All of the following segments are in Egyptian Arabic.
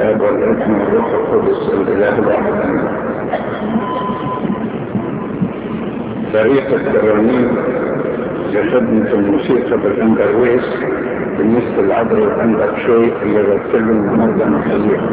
الاب والابن والروح القدس الاله الواحد امين فريق الترانيم لخدمة الموسيقى بالأندرويس بالنسبة للعبر والأندر شوي اللي رتبوا النهارده نحييهم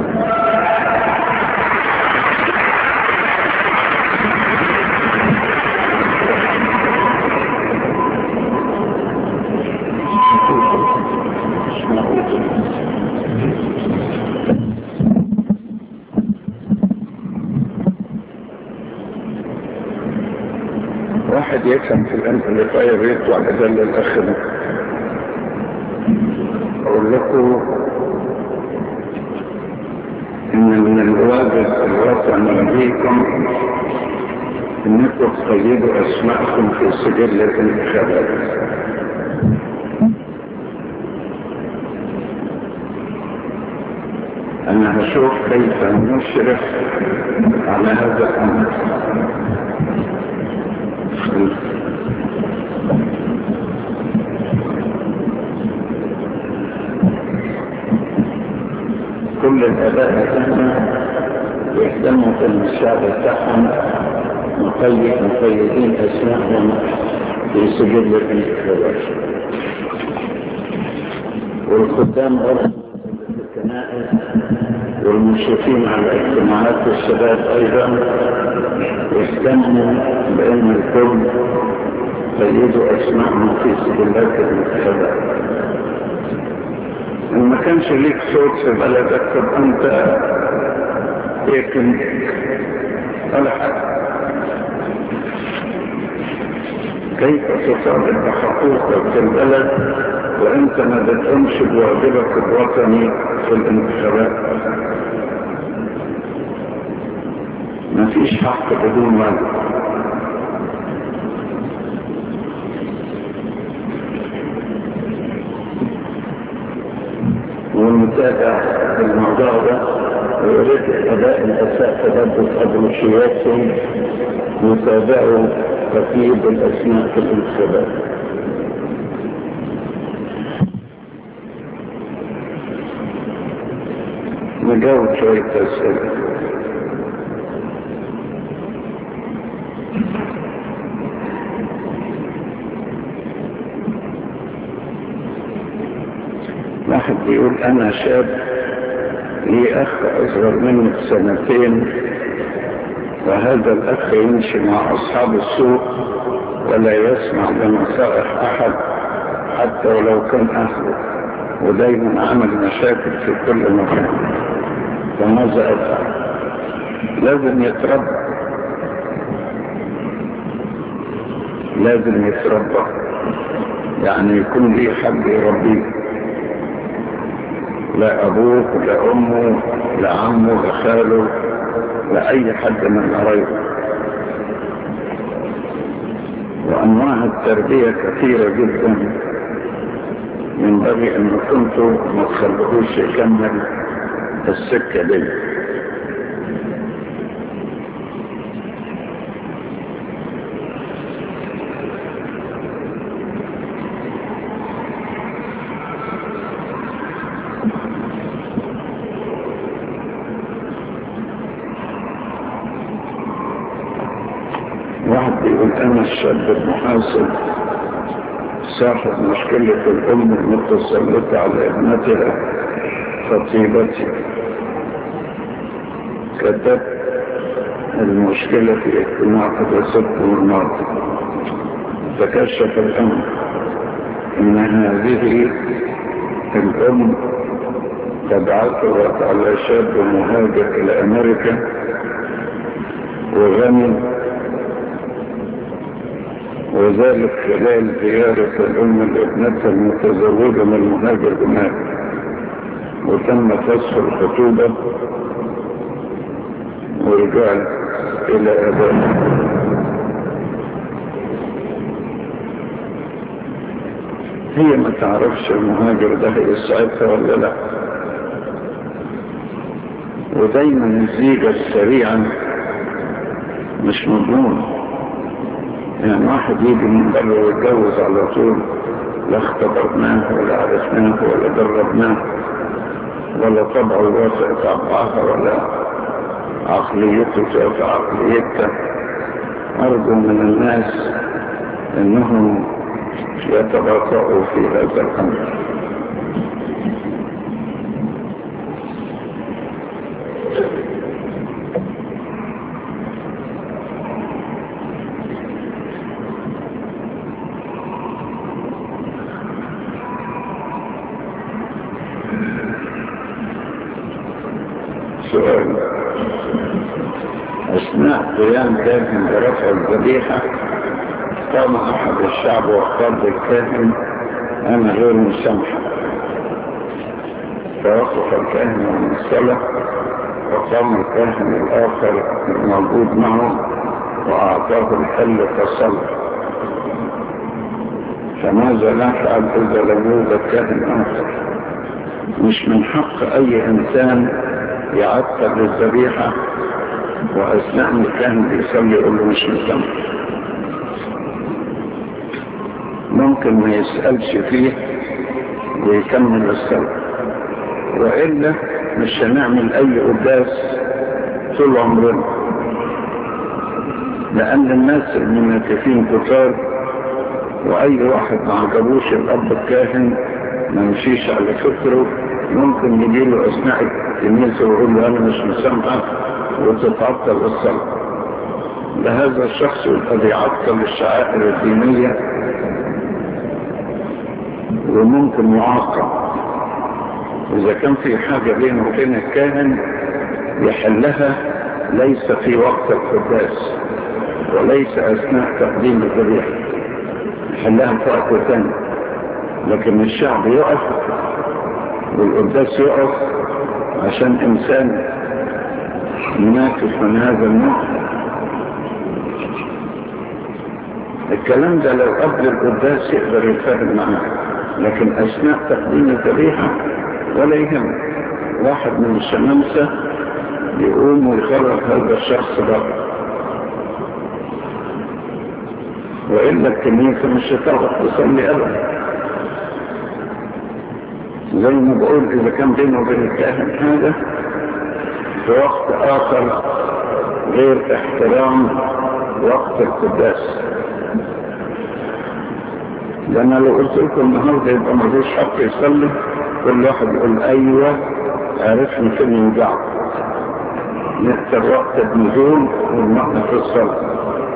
واحد يفهم في الامبليفاير يطلع بدل الاخر اقول لكم ان من الواجب الوطني ليكم انكم تقيدوا اسماءكم في سجل الانتخابات انا هشوف كيف نشرف على هذا الامر كل الاباء هنا يهتموا بالشعب بتاعهم مقيد مقيدين اسمائهم في سجل الانتخابات والخدام برضه في الكنائس والمشرفين على اجتماعات الشباب ايضا يهتموا بان الكل قيدوا اسمائهم في سجلات الانتخابات ان ما كانش ليك صوت في بلدك تبقى انت لكن ولا حاجه كيف تطالب بحقوقك في البلد وانت ما بتقومش بواجبك الوطني في الانتخابات ما فيش حق بدون واجب والمتابع في الموضوع ده ويريد اداء الاساء تدبس ادريشياتهم يتابعوا ترتيب الاسماء في الانتخابات نجاوب شوية أسئلة واحد بيقول أنا شاب لي أخ أصغر مني بسنتين وهذا الأخ يمشي مع أصحاب السوق ولا يسمع بنصائح أحد حتى ولو كان أهله ودايما عمل مشاكل في كل مكان فماذا أفعل؟ لازم يتربى لازم يتربى يعني يكون ليه حد يربيه لا أبوه لا أمه لا عمه لا خاله لا أي حد من قرايبه وأنواع التربية كثيرة جدا ينبغي أن كنتوا ما تخلوهوش يكمل السكة دي واحد بيقول انا الشاب المحاسب صاحب مشكلة الام المتسلطة على ابنتها خطيبتي كتبت المشكلة في اجتماع قدرستكم الماضي تكشف الامر ان هذه الام قد عثرت على شاب مهاجر الى امريكا وغني وذلك خلال زيارة الأم لابنتها المتزوجة من المهاجر هناك وتم فسخ الخطوبة ورجع إلى أبائها هي ما تعرفش المهاجر ده هيسعدها ولا لا ودايما الزيجة السريعة مش مضمون يعني واحد يجي من بره ويتجوز على طول لا اختبرناه ولا عرفناه ولا دربناه ولا طبعه يوافق طبعها ولا عقليته توافق عقليتها أرجو من الناس أنهم يتباطؤوا في هذا الأمر سؤال أثناء قيام كاهن برفع الذبيحة قام أحد الشعب وقال للكاهن أنا غير مسامحة فوقف الكاهن عن الصلاة وقام الكاهن الآخر الموجود معه وأعطاه الحل فصلى فماذا نفعل إذا لم يوجد كاهن آخر مش من حق أي إنسان يعطل الذبيحة وأثناء ما كان بيصلي يقول له مش مسامح ممكن ما يسألش فيه ويكمل الصلاة وإلا مش هنعمل أي قداس طول عمرنا لأن الناس المنافقين كتار وأي واحد ما عجبوش الأب الكاهن ما يمشيش على فكره ممكن يجيله أثناء الكنيسة ويقول له أنا مش مسامحة وتتعطل الصلاة لهذا الشخص الذي يعطل الشعائر الدينية وممكن يعاقب إذا كان في حاجة بينه وبين الكاهن يحلها ليس في وقت القداس وليس أثناء تقديم الذبيحة يحلها في وقت ثاني لكن الشعب يقف والقداس يقف عشان إنسان مناكف من هذا النوع الكلام ده لو قبل القداس يقدر يتفاهم معاه لكن أثناء تقديم الذبيحة ولا يهم واحد من الشمامسة يقوم ويخرج هذا الشخص بره وإلا الكنيسة مش هتعرف تصلي أبدا زي ما بقول إذا كان بينه وبين الكاهن حاجة في وقت آخر غير احترام وقت القداس لأن لو قلت لكم النهارده يبقى ملوش حق يصلي كل واحد يقول أيوه عرفنا فين يوجعه نختار وقت النزول والمعنى في الصلاة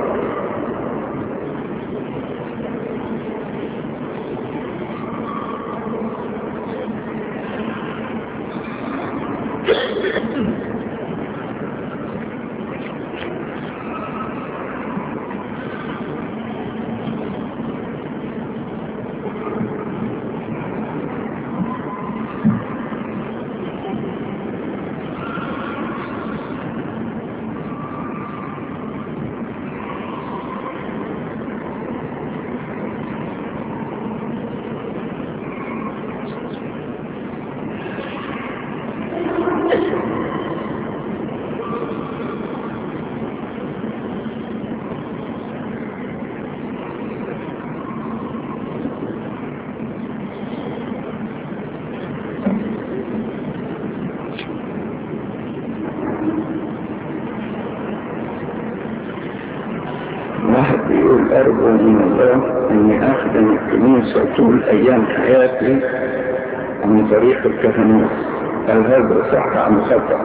واحد بيقول أرجو من الله أني أخدم الكنيسة طول أيام حياتي عن طريق الكهنوت هل هذا صح أم خطأ؟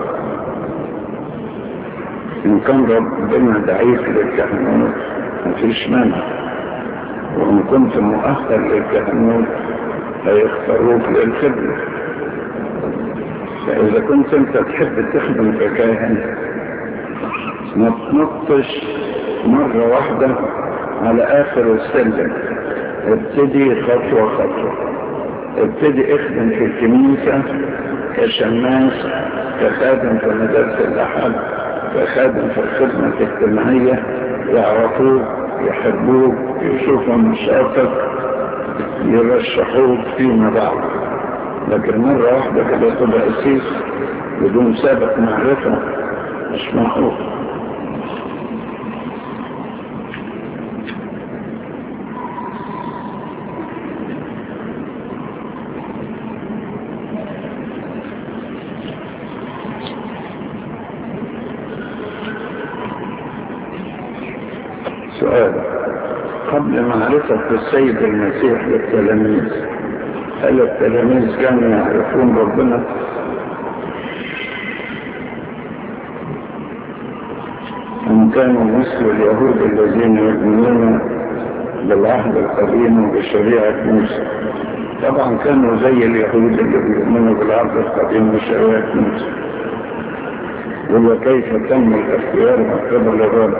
إن كان ربنا ضعيف للكهنوت مفيش مانع وإن كنت مؤهل للكهنوت هيختاروك للخدمة فإذا كنت أنت تحب تخدم ككاهن ما تنطش مرة واحدة على آخر السلم ابتدي خطوة خطوة ابتدي اخدم في الكنيسة كشماس كخادم في مدارس الأحد كخادم في الخدمة الاجتماعية يعرفوك يحبوك يشوفوا نشاطك يرشحوك فيما بعد لكن مرة واحدة كده تبقى أسيس بدون سابق معرفة مش معروف سؤال قبل معرفة السيد المسيح للتلاميذ هل التلاميذ كانوا يعرفون ربنا أم كانوا مثل اليهود الذين يؤمنون بالعهد القديم وبشريعة موسى طبعا كانوا زي اليهود اللي بيؤمنوا بالعهد القديم وشريعة موسى وكيف تم الاختيار من قبل الرب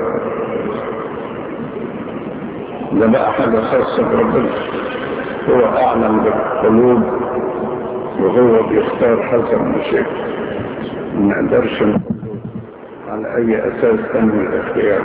ده بقى حاجة خاصة بربنا هو أعلم بالقلوب وهو بيختار حسب مشيئته ما نقدرش على أي أساس تم الاختيار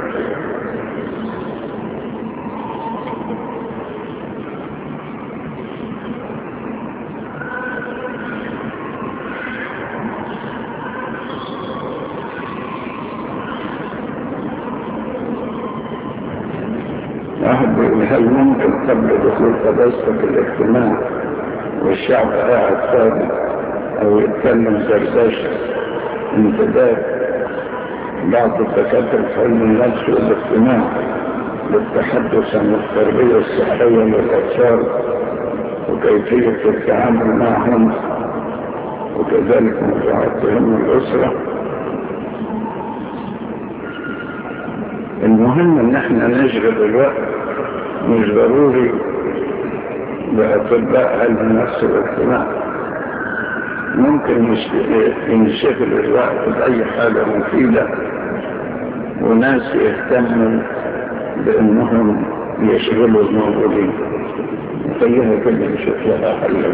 واحد بيقول هل ممكن قبل دخول قداستك الاجتماع والشعب قاعد فاضي او يتكلم زرزشة انتداب بعض الدكاترة في علم النفس والاجتماع للتحدث عن التربية الصحية للأطفال وكيفية التعامل معهم وكذلك مراعاتهم الأسرة المهم ان احنا نشغل الوقت مش ضروري بأطباء علم النفس والاجتماع ممكن ينشغل الوقت بأي حاجة مفيدة وناس يهتموا بأنهم يشغلوا الموجودين خليها كده نشوف لها حل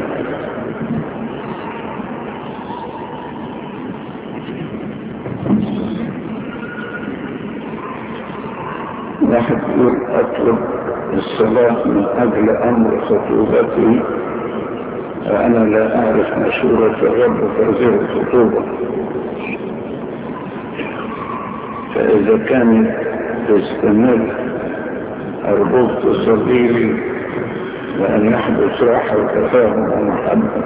واحد يقول أطلب الصلاة من أجل أمر خطوبتي وأنا لا أعرف مشورة الرب في هذه الخطوبة فإذا كانت تستمر أرجوك تصلي لي وأن يحدث راحة وتفاهم ومحبة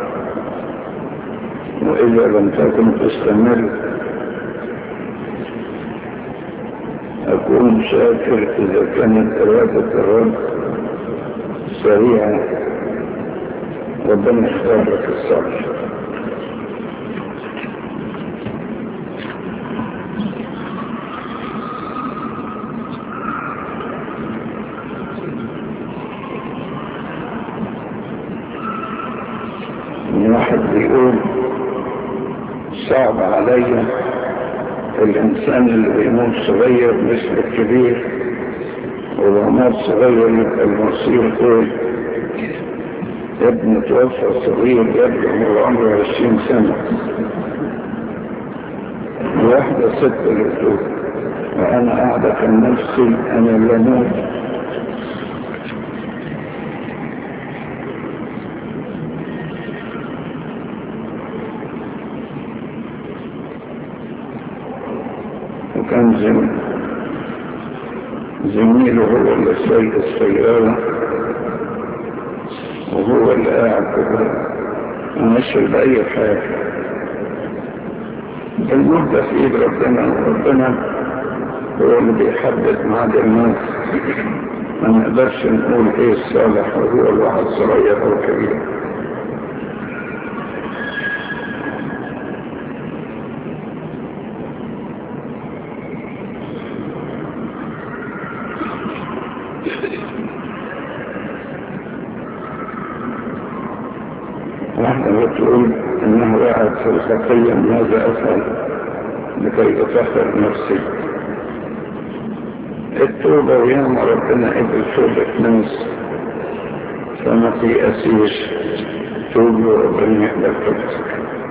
وإذا لم تكن تستمر أكون شاكر إذا كانت إرادة الرب سريعة ربنا يختار لك الصالح واحد بيقول صعب عليا الإنسان اللي بيموت صغير مثل الكبير ولو مات صغير يبقى المصير طول ابن توفى صغير يبلغ عمره عشرين سنة واحدة ست للدور وأنا قاعدة كان نفسي أنا اللي أموت وكان زم... زميله هو اللي سايق السيارة وهو اللي قاعد كده ومشي بأي حاجة المدة في ايد ربنا وربنا هو اللي بيحدد ميعاد الناس ما نقدرش نقول ايه الصالح وهو الواحد صغير او كبير واحدة بتقول انه قاعد في الخطية ماذا افعل لكي اطهر نفسي التوبة وياما ربنا قبل توبة ناس فما في اسيش توبة وربنا يقبل توبتك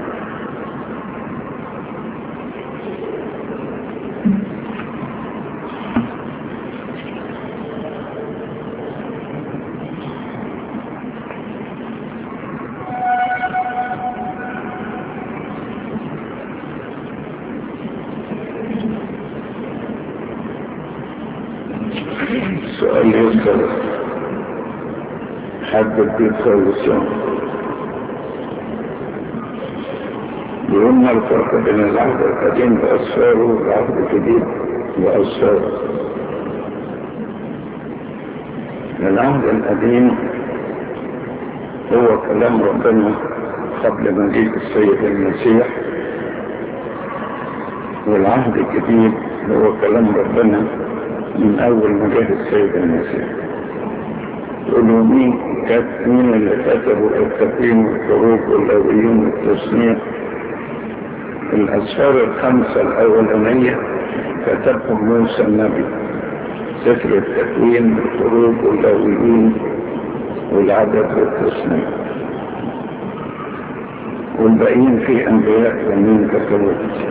سؤال يذكر حد الدين خالصون بيقول ما الفرق بين العهد القديم بأسفاره والعهد الجديد بأسفاره العهد القديم هو كلام ربنا قبل مجيء السيد المسيح والعهد الجديد هو كلام ربنا من أول ما جه السيد المسيح يقولوا مين كانت مين اللي كتبوا التقييم والخروج واللاويين والتصنيع الأسفار الخمسة الأولانية كتبهم موسى النبي سفر التكوين والخروج واللاويين والعدد والتصنيع والباقيين في أنبياء ثانيين كتبوا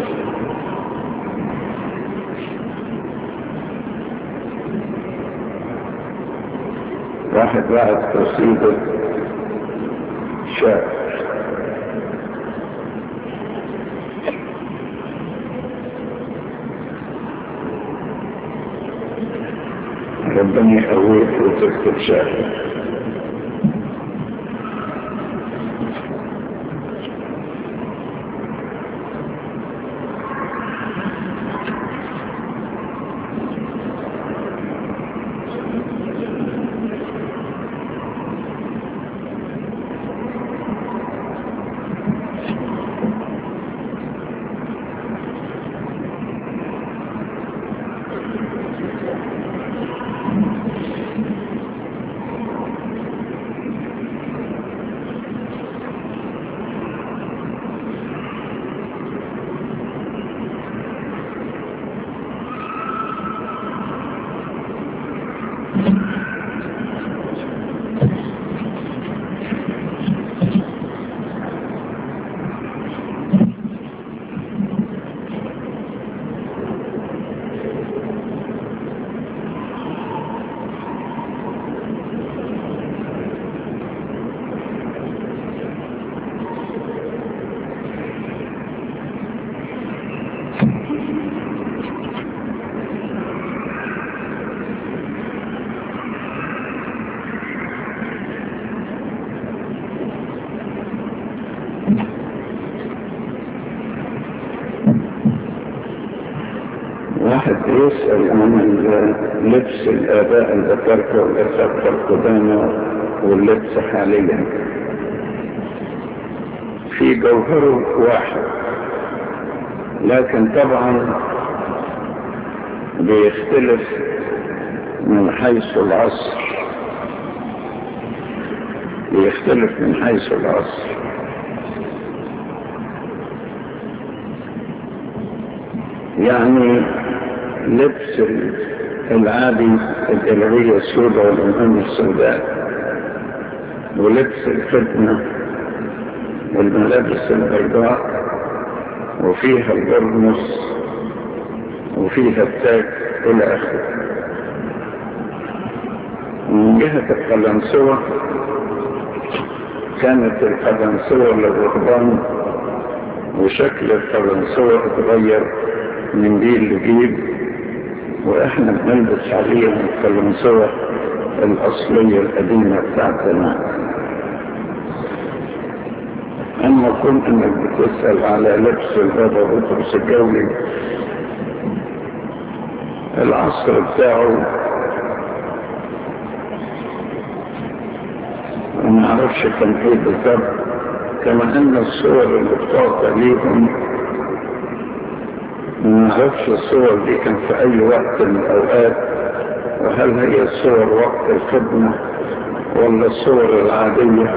واحد بعد قصيدة شاعر ربنا يقويك وتكتب شاعر واحد يسأل عن لبس الآباء الأتركة والأساتذة القدامى واللبس حاليا في جوهره واحد لكن طبعا بيختلف من حيث العصر بيختلف من حيث العصر يعني لبس العادي الإلغية السوداء والأمام السوداء ولبس الفتنة والملابس البيضاء وفيها البرنس وفيها التاج إلى آخره من جهة القلنسوة كانت القلنسوة للرهبان وشكل القلنسوة اتغير من جيل لجيل واحنا بنلبس حاليا القلنسوة الأصلية القديمة بتاعتنا أما كن أنك بتسأل على لبس البابا بطرس الجولي العصر بتاعه ما اعرفش كان ايه بالظبط كما ان الصور اللي بتعطى ليهم ما اعرفش الصور دي كان في اي وقت من الاوقات وهل هي الصور وقت الخدمة ولا الصور العادية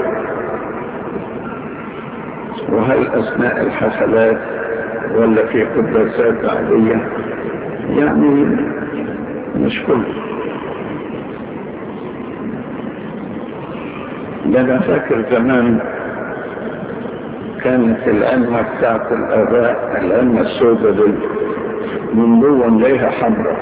وهل اثناء الحفلات ولا في قداسات عادية يعني مش كله ده انا فاكر زمان كانت الأنمة بتاعت الآباء الأنمة السوداء دي من جوه نلاقيها حمراء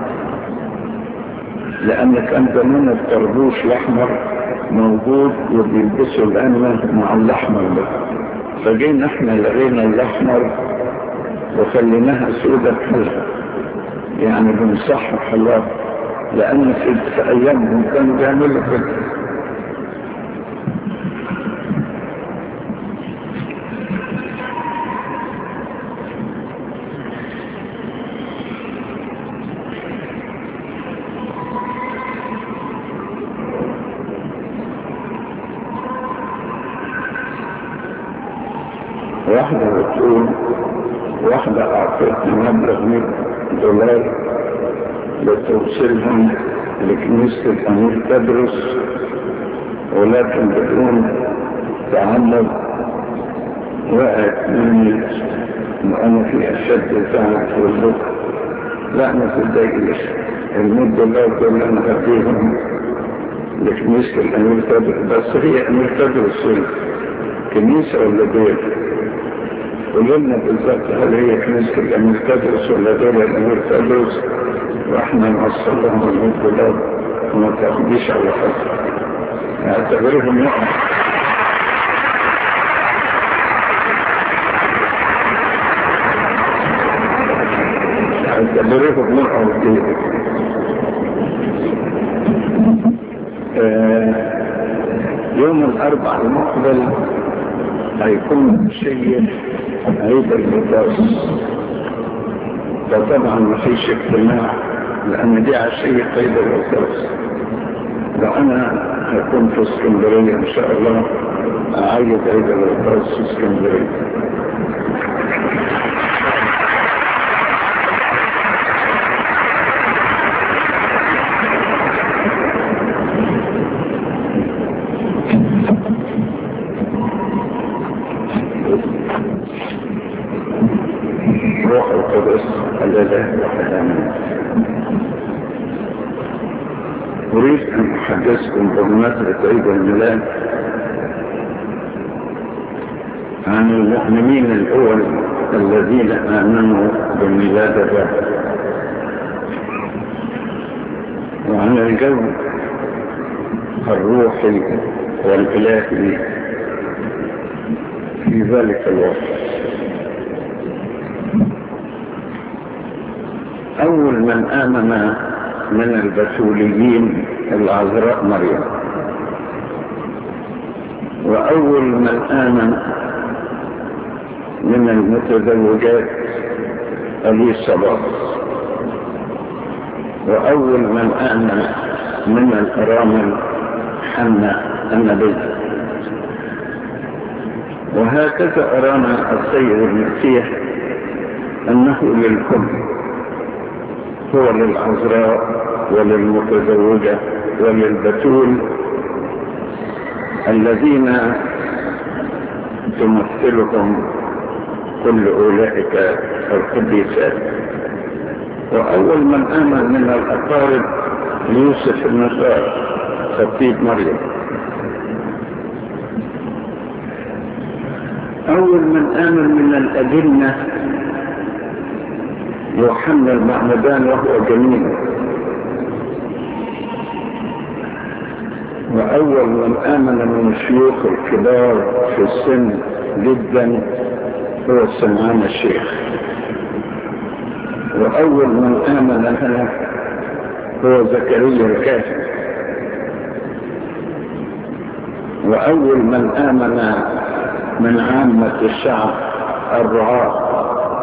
لأن كان زمان الطربوش الأحمر موجود وبيلبسوا الأنمة مع الأحمر ده فجينا احنا لغينا الأحمر وخليناها سوداء بحالها يعني بنصحح الله لأن في, في أيامهم كانوا بيعملوا كده واحدة بتقول واحدة أعطتني مبلغ 100 دولار لتوصيلهم لكنيسة الأمير تدرس ولكن بدون تعمد وقعت مني وأنا في أشد تعب والذكر لا ما تتضايقش المد دولار دول أنا هديهم لكنيسة الأمير تدرس بس هي أمير تدرس كنيسة ولا دول قولوا لنا بالظبط هل هي كنيسة الأمير تدرس ولا دول الأمير تدرس واحنا نوصل لهم المد دولار وما تاخديش على حد اعتبرهم نعم اعتبرهم نعم يوم الأربع المقبل هيكون شيء عيد البطاس فطبعا ما فيش اجتماع لأن دي عشية عيد البطاس لو أنا هكون في اسكندرية إن شاء الله أعيد عيد البطاس في اسكندرية روح القدس الإله وحدانه أريد أن أحدثكم بمناسبة عيد الميلاد عن المؤمنين الأول الذين آمنوا بميلاد الرب وعن الجو الروحي والإلهي في ذلك الوقت أول من آمن من البتوليين العذراء مريم وأول من آمن من المتزوجات اليصابات وأول من آمن من الأرامل حنا النبي وهكذا أرانا السيد المسيح أنه للكل هو للعذراء وللمتزوجة وللبتول الذين تمثلهم كل أولئك القديسات وأول من آمن من الأقارب يوسف النصار خطيب مريم أول من آمن من الأجنة يوحنا المعمدان وهو جميل وأول من آمن من الشيوخ الكبار في السن جدا هو سمعان الشيخ وأول من آمن لها هو زكريا الكاهن وأول من آمن من عامة الشعب الرعاة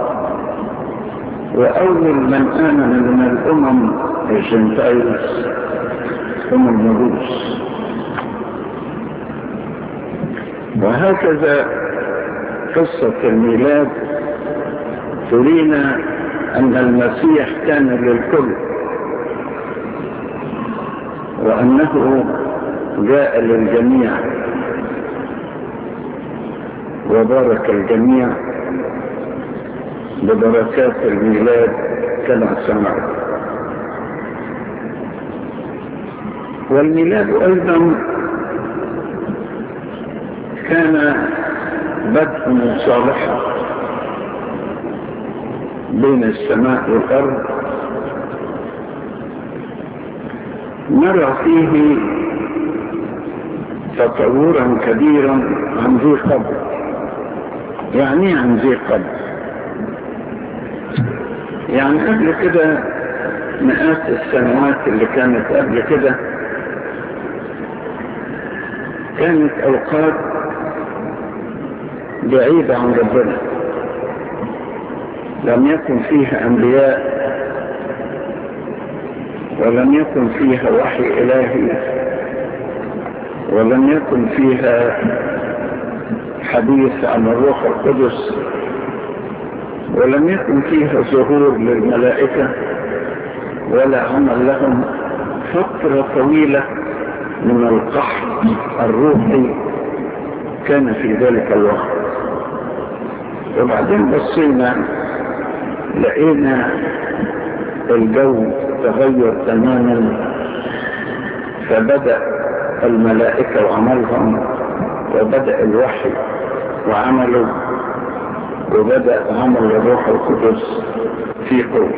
وأول من آمن من الأمم الجنتايلز هم المجوس وهكذا قصة الميلاد ترينا أن المسيح كان للكل وأنه جاء للجميع وبارك الجميع ببركات الميلاد كما سمعت والميلاد أيضا كان بدء صالحا بين السماء والأرض نرى فيه تطورا كبيرا عن ذي قبل يعني عن ذي قبل يعني قبل كده مئات السنوات اللي كانت قبل كده كانت أوقات بعيدة عن ربنا لم يكن فيها أنبياء ولم يكن فيها وحي إلهي ولم يكن فيها حديث عن الروح القدس ولم يكن فيها ظهور للملائكة ولا عمل لهم فترة طويلة من القحط الروحي كان في ذلك الوقت وبعدين بصينا لقينا الجو تغير تماما فبدأ الملائكة وعملهم وبدأ الوحي وعمله وبدأ عمل الروح القدس في قوة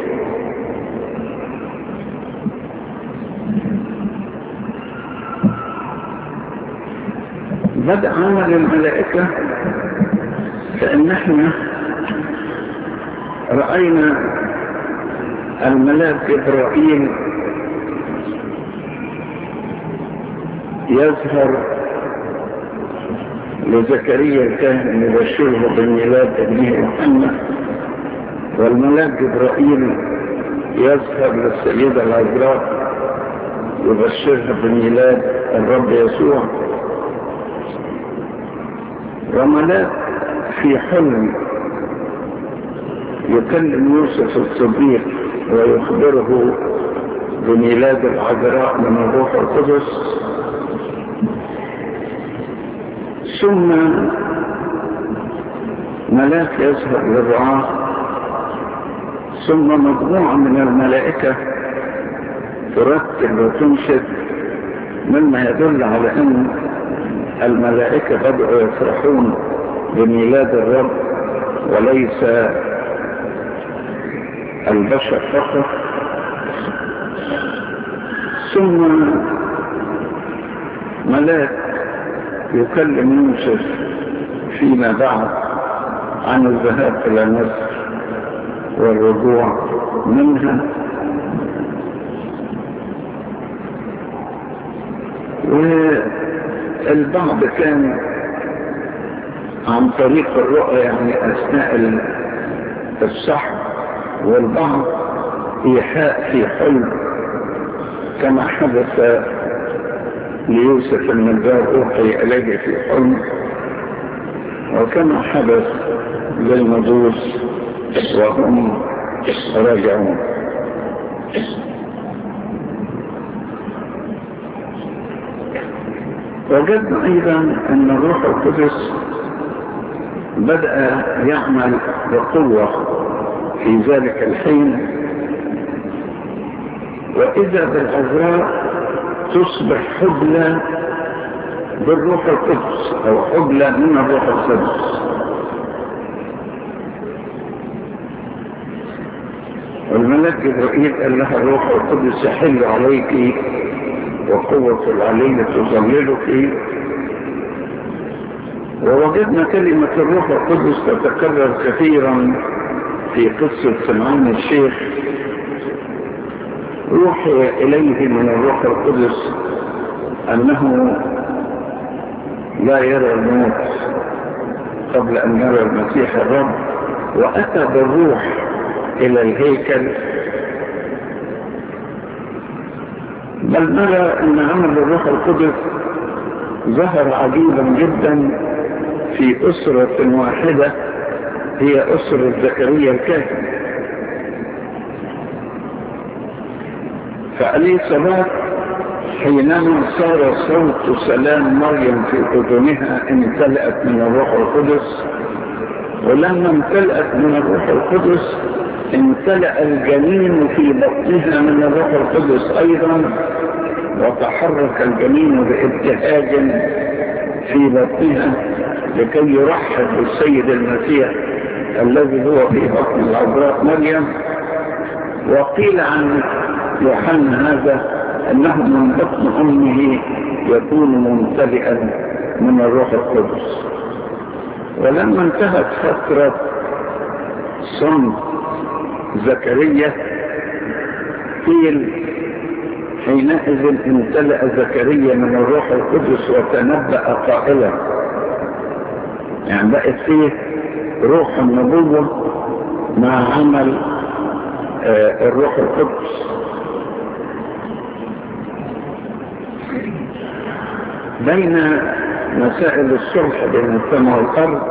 بدأ عمل الملائكة فإن احنا رأينا الملاك إبراهيم يظهر لزكريا الكاهن يبشره بميلاد ابنه محمد والملاك جبرائيل يظهر للسيدة العذراء يبشرها بميلاد الرب يسوع وملاك في حلم يكلم يوسف الصديق ويخبره بميلاد العذراء من الروح القدس ثم ملاك يظهر للرعاة ثم مجموعة من الملائكة ترتب وتنشد مما يدل على أن الملائكة بدأوا يفرحون بميلاد الرب وليس البشر فقط ثم ملاك يكلم يوسف فيما بعد عن الذهاب إلى مصر والرجوع منها والبعض كان عن طريق الرؤى يعني أثناء الصح والبعض إيحاء في حلم كما حدث ليوسف النجار أوحي إليه في حلم وكما حدث للمجوس وهم راجعون وجدنا أيضا أن الروح القدس بدأ يعمل بقوة في ذلك الحين وإذا بالعذراء تصبح حبلى بالروح القدس أو حبلى من الروح القدس والملك جبرائيل قال لها الروح القدس يحل عليك وقوة العلي تظللك ووجدنا كلمة الروح القدس تتكرر كثيرا في قصة سمعان الشيخ روحي إليه من الروح القدس أنه لا يرى الموت قبل أن يرى المسيح الرب وأتى بالروح إلى الهيكل بل نرى أن عمل الروح القدس ظهر عجيبا جدا في أسرة واحدة هي أسرة زكريا الكاهن فعليه صلاة حينما صار صوت سلام مريم في أذنها امتلأت من الروح القدس ولما امتلأت من الروح القدس امتلأ الجنين في بطنها من الروح القدس أيضا وتحرك الجنين بابتهاج في بطنها لكي يرحب بالسيد المسيح الذي هو في بطن العذراء مريم وقيل عن يوحنا هذا انه من بطن امه يكون ممتلئا من الروح القدس ولما انتهت فترة صمت زكريا قيل حينئذ امتلأ زكريا من الروح القدس وتنبأ قائلا يعني بقت فيه روح النبوة مع عمل آه الروح القدس بين مسائل الصلح بين السماء والأرض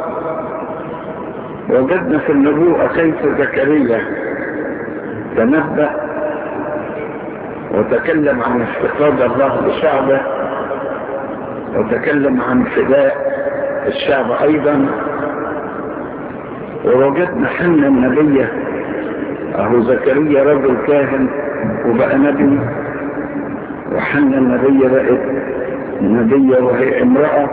وجدنا في النبوءة كيف زكريا تنبأ وتكلم عن افتقاد الله لشعبه وتكلم عن فداء الشعب أيضا ووجدنا حنا النبية أهو زكريا رجل كاهن وبقى نبي وحنا النبية بقت نبية وهي امرأة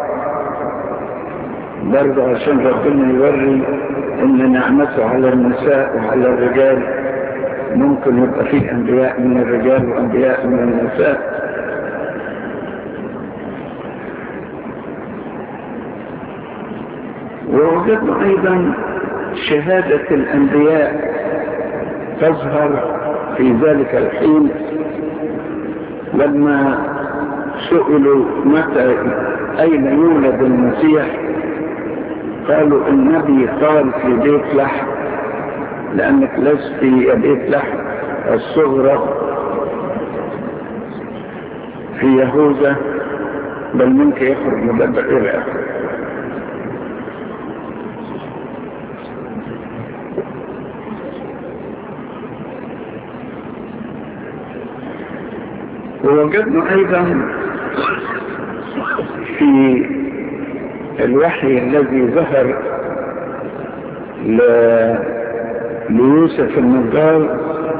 برضه عشان ربنا يوري ان نعمته على النساء وعلى الرجال ممكن يبقى فيه انبياء من الرجال وانبياء من النساء ووجدنا ايضا شهادة الانبياء تظهر في ذلك الحين لما سئلوا متى اين يولد المسيح قالوا النبي قال في بيت لحم لأنك لست في بيت لحم الصغرى في يهوذا بل منك يخرج مدبر إلى آخره ووجدنا أيضا في الوحي الذي ظهر ل... ليوسف النجار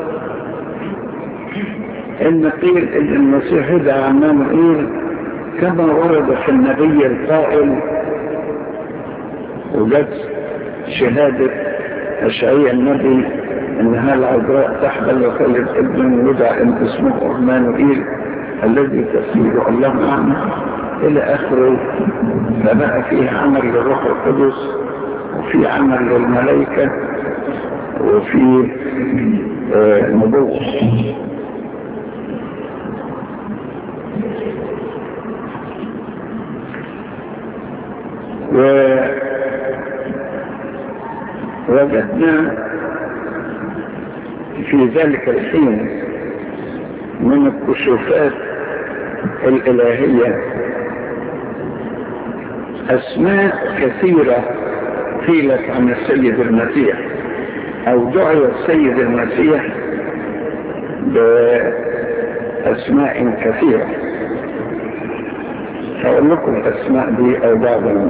ان قيل ان المسيح يدعى عمانوئيل كما ورد في النبي القائل وجد شهادة أشعية النبي انها العذراء تحمل وتلد ابن يدعى ان اسمه عمانوئيل الذي تفسيره الله معنا الى اخره فبقى فيه عمل للروح القدس وفي عمل للملائكة وفي آه نبوة ووجدنا في ذلك الحين من الكشوفات الإلهية أسماء كثيرة قيلت عن السيد المسيح أو دعي السيد المسيح بأسماء كثيرة هقول لكم الأسماء دي أو بعضهم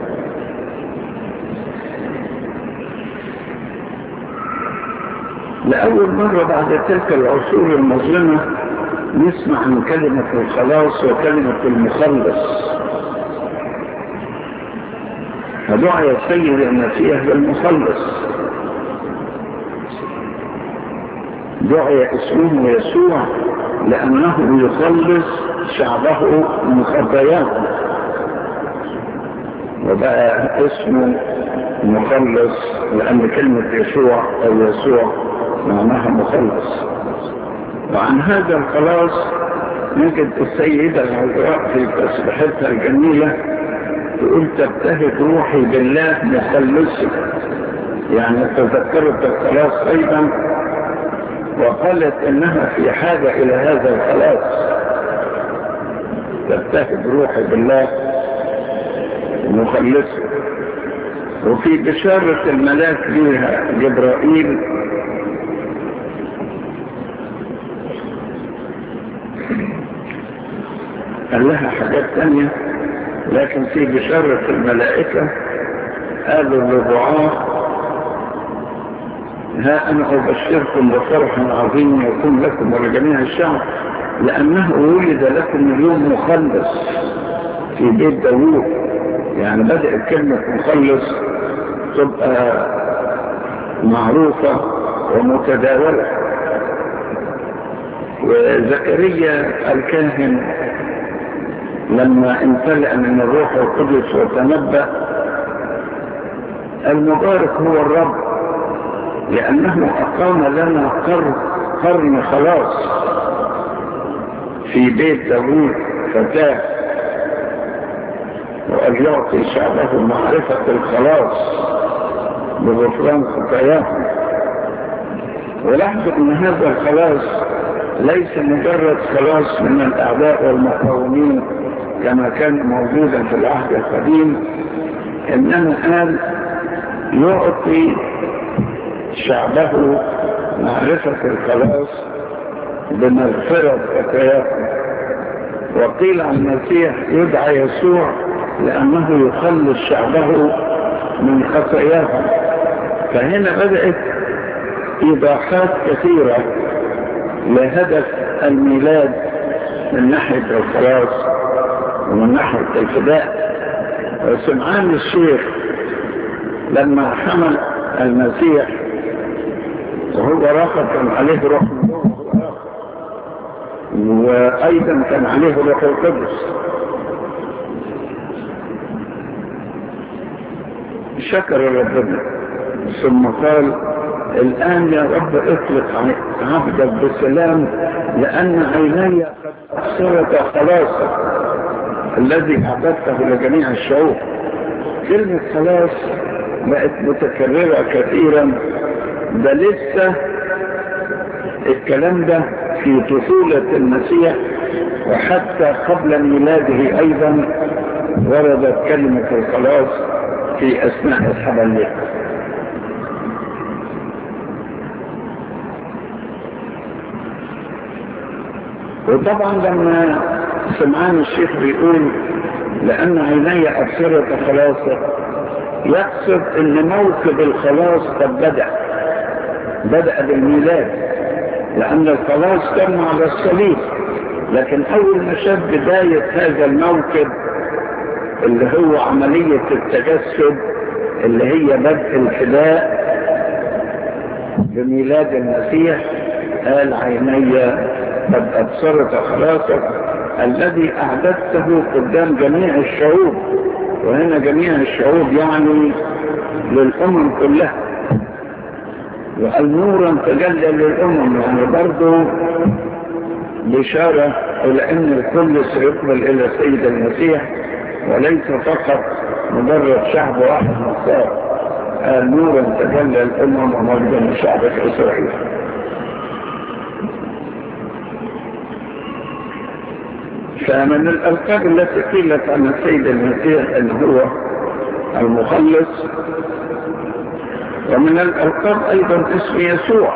لأول مرة بعد تلك العصور المظلمة نسمع عن كلمة الخلاص وكلمة المخلص فدعي السيد المسيح بالمخلص دعي اسمه يسوع لأنه يخلص شعبه من خطاياهم وبقى اسمه مخلص لأن كلمة يسوع أو يسوع معناها مخلص وعن هذا الخلاص نجد السيدة العذراء في تسبيحتها الجميلة تقول تبتهج روحي بالله مخلصي يعني تذكرت الخلاص أيضا وقالت إنها في حاجة إلى هذا الخلاص تبتهج روحي بالله مخلصي وفي بشارة الملاك ليها جبرائيل قال لها حاجات تانية لكن في بشارة الملائكة قالوا للرعاة ها أنا أبشركم بفرح عظيم يكون لكم ولجميع الشعب لأنه ولد لكم اليوم مخلص في بيت داوود يعني بدأت كلمة مخلص تبقى معروفة ومتداولة وزكريا الكاهن لما امتلأ من الروح القدس وتنبأ المبارك هو الرب لأنه أقام لنا قرن, قرن خلاص في بيت داوود فتاه وأن يعطي شعبه معرفة الخلاص بغفران خطاياهم ولاحظوا أن هذا الخلاص ليس مجرد خلاص من الأعداء والمقاومين كما كان موجودا في العهد القديم إنما قال يعطي شعبه معرفة الخلاص بمغفرة خطاياهم وقيل عن المسيح يدعى يسوع لأنه يخلص شعبه من خطاياهم فهنا بدأت إيضاحات كثيرة لهدف الميلاد من ناحية الخلاص ومن ناحية الفداء وسمعان الشيخ لما حمل المسيح وهو راقب كان عليه روح وأيضا كان عليه روح القدس شكر ربنا ثم قال الآن يا رب اطلق عبدك بسلام لأن عيني قد أبصرت خلاصك الذي أعددته لجميع الشعوب كلمة خلاص بقت متكررة كثيرا ده لسه الكلام ده في طفولة المسيح وحتى قبل ميلاده أيضا وردت كلمة الخلاص في أثناء الحبلية وطبعا لما سمعان الشيخ بيقول لأن عيني أبصرت خلاصك يقصد أن موكب الخلاص قد بدأ بدأ بالميلاد لأن الخلاص تم على الصليب لكن أول ما شاف بداية هذا الموكب اللي هو عملية التجسد اللي هي بدء الفداء بميلاد المسيح قال عيني قد أبصرت خلاصك الذي أعددته قدام جميع الشعوب وهنا جميع الشعوب يعني للأمم كلها وقال نورا تجلى للأمم يعني برضه بشارة إلى أن الكل سيقبل إلى سيد المسيح وليس فقط مجرد شعب واحد مختار قال نورا تجلى الأمم ومجدا لشعبك إسرائيل فمن الألقاب التي قيلت عن السيد المسيح أن هو المخلص ومن الألقاب أيضا اسم يسوع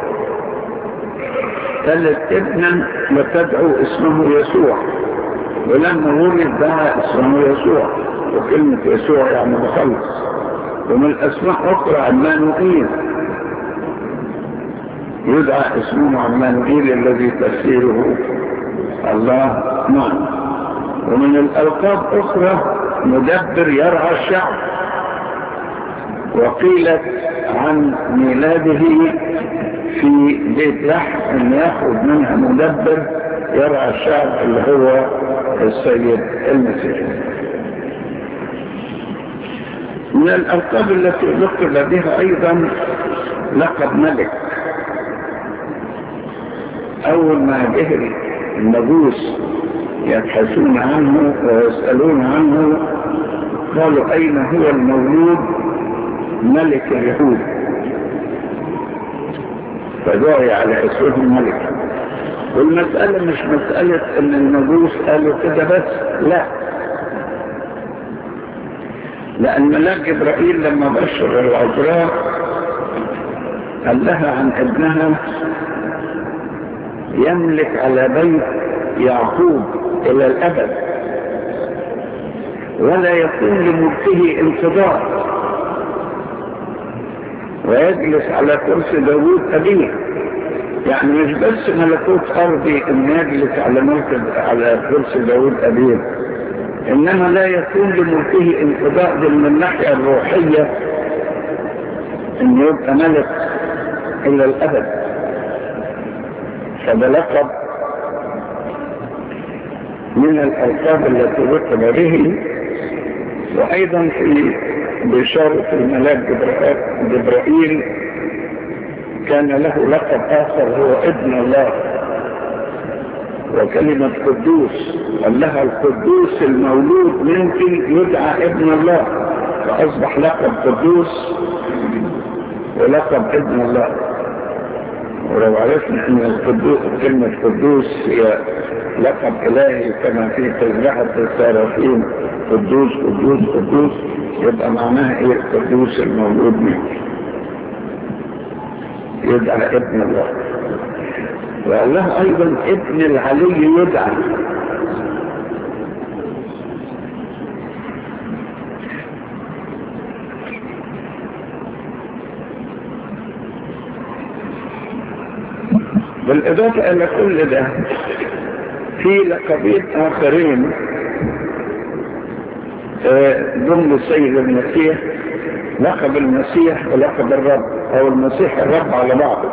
ثالث ابنا وتدعو اسمه يسوع ولما ولد دعا اسمه يسوع وكلمة يسوع يعني مخلص ومن الأسماء أخرى عمانوئيل يدعى اسمه عمانوئيل الذي تفسيره الله معنا ومن الألقاب أخرى مدبر يرعى الشعب وقيلت عن ميلاده في بيت لحم أن يخرج منها مدبر يرعى الشعب اللي هو السيد المسيح من الألقاب التي لقب بها أيضا لقب ملك أول ما جه المجوس يبحثون عنه ويسألون عنه قالوا أين هو المولود ملك اليهود فدعي على اسمه ملك والمسألة مش مسألة ان المجوس قالوا كده بس لا لأن ملاك جبرائيل لما بشر العذراء قال لها عن ابنها يملك على بيت يعقوب إلى الأبد ولا يكون لملكه انقضاء ويجلس على كرسي داوود أبيه يعني مش بس ملكوت أرضي إن يجلس على ملك على كرسي داوود أبيه إنما لا يكون لملكه انقضاء من الناحية الروحية إن يبقى ملك إلى الأبد فده لقب من الألقاب التي لقب به وأيضا في بشارة الملاك جبرائيل كان له لقب آخر هو ابن الله وكلمة قدوس قال لها القدوس المولود منك يدعى ابن الله فأصبح لقب قدوس ولقب ابن الله ولو عرفنا ان القدوس كلمة قدوس هي لقب الهي كما في تسبحة السارفين قدوس قدوس قدوس يبقى معناها ايه القدوس الموجود منه يدعى ابن الله وقال له ايضا ابن العلي يدعى بالإضافة إلى كل ده في لقبين آخرين ضمن السيد المسيح لقب المسيح ولقب الرب أو المسيح الرب على بعضه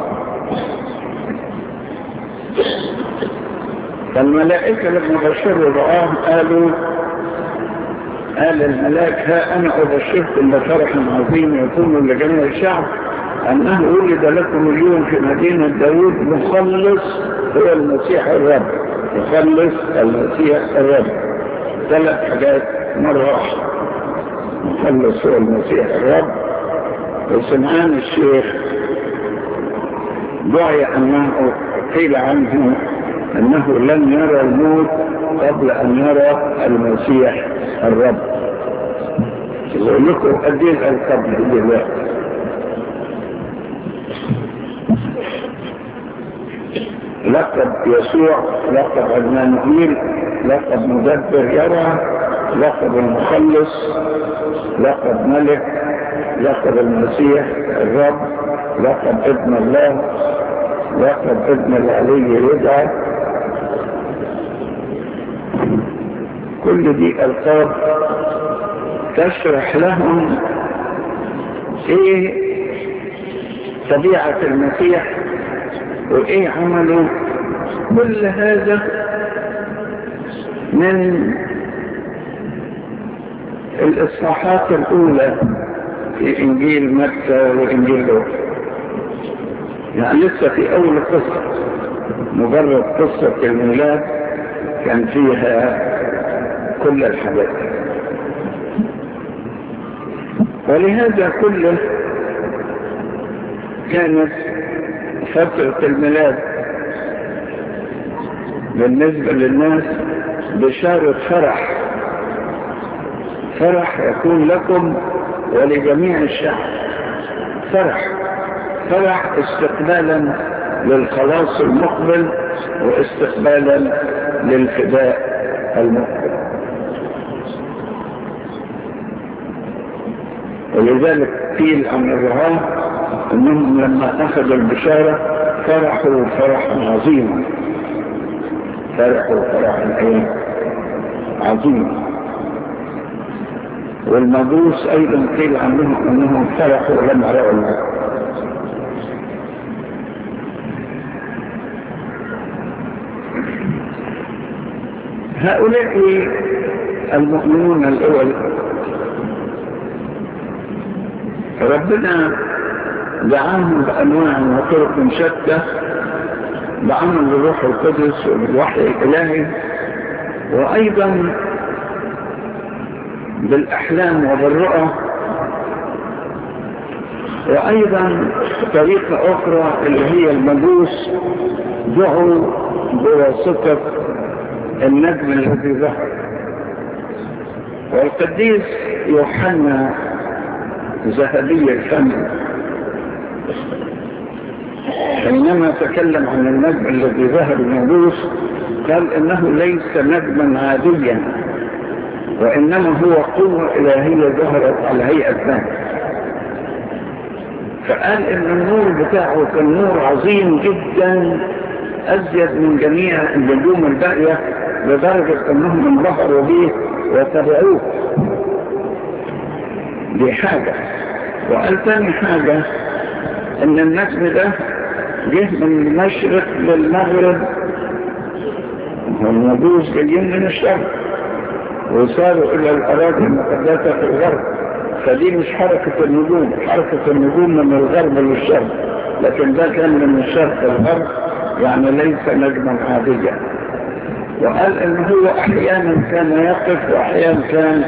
فالملائكة لما بشروا رآه قالوا قال الملاك ها أنا أبشركم بفرح عظيم يكون لجميع الشعب أنه ولد لكم اليوم في مدينة داود مخلص هو المسيح الرب مخلص المسيح الرب ثلاث حاجات مرة واحدة مخلص هو المسيح الرب وسمعان الشيخ دعي أنه قيل عنه أنه لن يرى الموت قبل أن يرى المسيح الرب يقول لكم قد ايه القبل دلوقتي لقب يسوع لقب عدنانويل لقب مدبر يرى لقب المخلص لقب ملك لقب المسيح الرب لقب ابن الله لقب ابن العلي يدعى كل دي القاب تشرح لهم ايه طبيعة المسيح وايه عمله كل هذا من الاصحاحات الاولى في انجيل متى وانجيل لوقا يعني لسه في اول قصة مجرد قصة الميلاد كان فيها كل الحاجات ولهذا كله كانت فترة الميلاد بالنسبة للناس بشارة فرح فرح يكون لكم ولجميع الشعب فرح فرح استقبالا للخلاص المقبل واستقبالا للفداء المقبل ولذلك قيل عن الرعاة انهم لما اخذوا البشارة فرحوا فرحا عظيما فرحوا فرحا ايه عظيما والمجوس ايضا قيل عنهم انهم فرحوا لما رأوا الموت هؤلاء المؤمنون الاول ربنا دعاهم بأنواع وطرق شتى دعاهم بالروح القدس وبالوحي الإلهي وأيضا بالأحلام وبالرؤى وأيضا طريقة أخرى اللي هي المجوس دعوا بواسطة النجم الذي ظهر والقديس يوحنا ذهبي الفم حينما تكلم عن النجم الذي ظهر المجوس قال انه ليس نجما عاديا وانما هو قوة الهية ظهرت على هيئة ذات فقال ان النور بتاعه كان نور عظيم جدا ازيد من جميع النجوم الباقية لدرجة انهم انبهروا به وتبعوه دي حاجة وقال تاني حاجة ان النجم ده جه من المشرق للمغرب والمجوس جايين من الشرق وصاروا الى الاراضي المقدسة في الغرب فدي مش حركة النجوم حركة النجوم من الغرب للشرق لكن ده كان من الشرق للغرب يعني ليس نجما عاديا وقال ان هو احيانا كان يقف واحيانا كان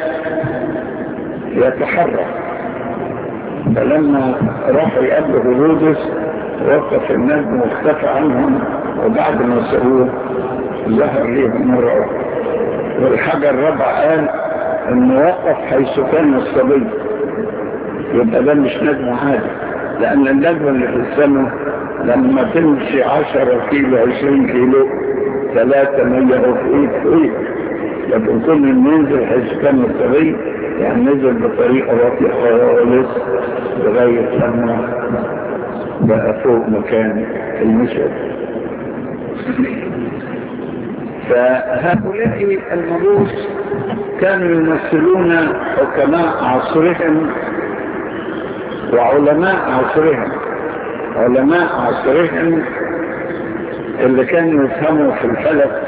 يتحرك فلما راح يقابله هيرودس وقف النجم واختفى عنهم وبعد ما سألوه ظهر ليهم مرة والحاجة الرابعة قال انه وقف حيث كان الصبي يبقى ده مش نجم عادي لان النجم اللي في السماء لما تمشي عشرة كيلو عشرين كيلو ثلاثة مية وفوق فوق لكن كل ينزل حيث كان الصبي يعني نزل بطريقة راقية خالص لغاية لما بقى فوق مكان المشهد فهؤلاء المجوس كانوا يمثلون حكماء عصرهم وعلماء عصرهم علماء عصرهم اللي كانوا يفهموا في الفلك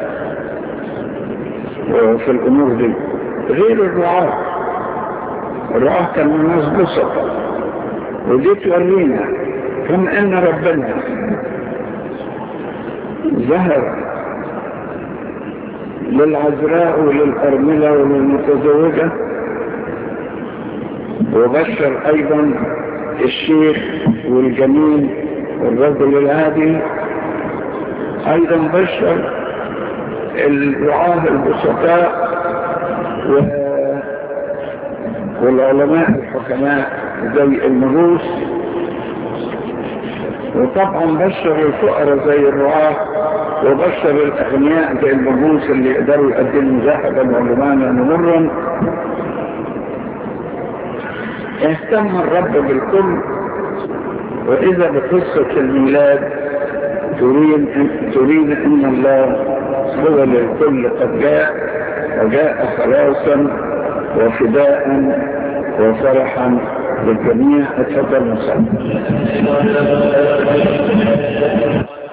وفي الأمور دي غير الرعاة الرعاة كانوا ناس بسطة ودي تورينا كم ان ربنا ظهر للعذراء وللأرملة وللمتزوجة وبشر أيضا الشيخ والجميل والرجل العادي أيضا بشر الرعاة البسطاء والعلماء الحكماء زي المروس وطبعا بشر الفقراء زي الرعاة وبشر الأغنياء زي المجوس اللي يقدروا يقدموا ذهبا ولمانا ومرا اهتم الرب بالكل وإذا بقصة الميلاد تريد تريد أن الله هو للكل قد جاء وجاء خلاصا وفداء وفرحا للجميع اتفضل مساء